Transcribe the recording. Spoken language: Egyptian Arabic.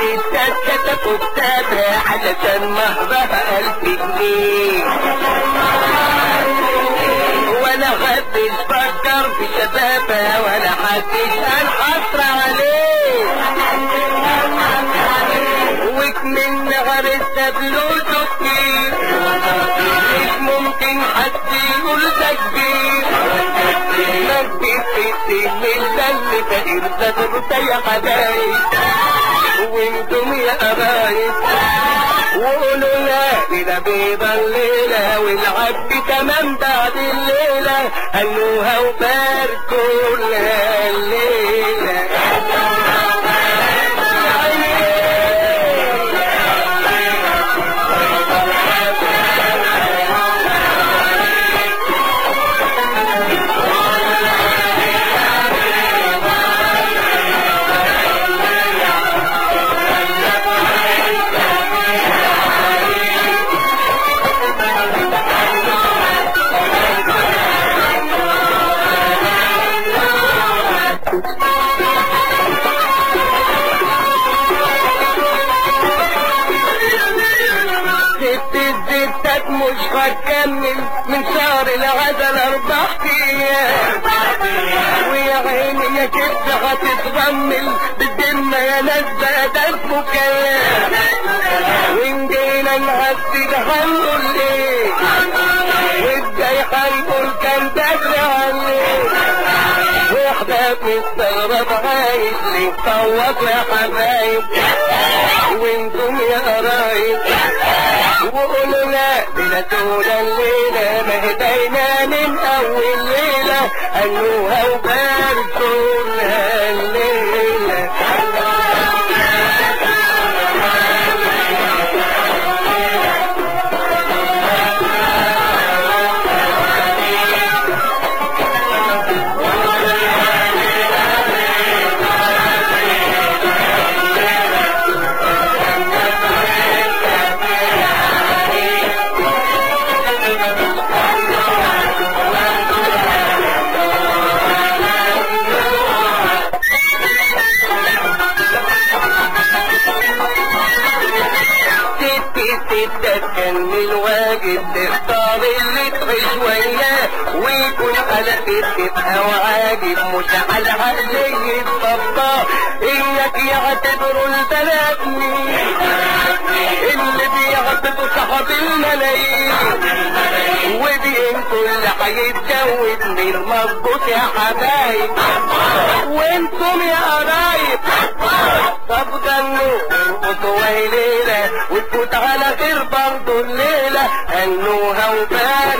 الستات كتبوا كتابها علشان مهرها ألف جنيه ولا حدش فكر في شبابها ولا حدش قال حصر عليه وكمن نهر السبلوت كتير مش ممكن حد يقول ده كبير مجد في السن اللي فقير زادوا يا حبايب وانتم يا قرايب وقولوا لا إلى بيض الليلة والعبد تمام بعد الليلة قالوها وباركوا لها الليلة ست الستات مش هتكمل من شهر العسل اربع ايام ويا عيني يا كبد هتتغمل بالدم يا ناس بقى ده اسمه كلام وان جينا نهدد هنقول ايه وازاي هنقول كان بدري عليه واحدة مستغرب عايش ليه صوت يا حبايب وانتم يا قرايب وقولوا لا بلا طول الليلة ما هدينا من أول ليلة قالوها وباركوا لها الليلة ست ستات كان من الواجب تختار اللي تعيش وياه ويكون على تبقى وعاجب مش على عقلية الطباخ إياك يعتبروا البنات مين اللي بيعتبروا صاحب الملايين وبين كل هيتجوز من مظبوط يا حبايب وانتم يا قرايب طب غنوا ارقصوا ليلة وتفوت على خير برضه الليلة هنوها وبارك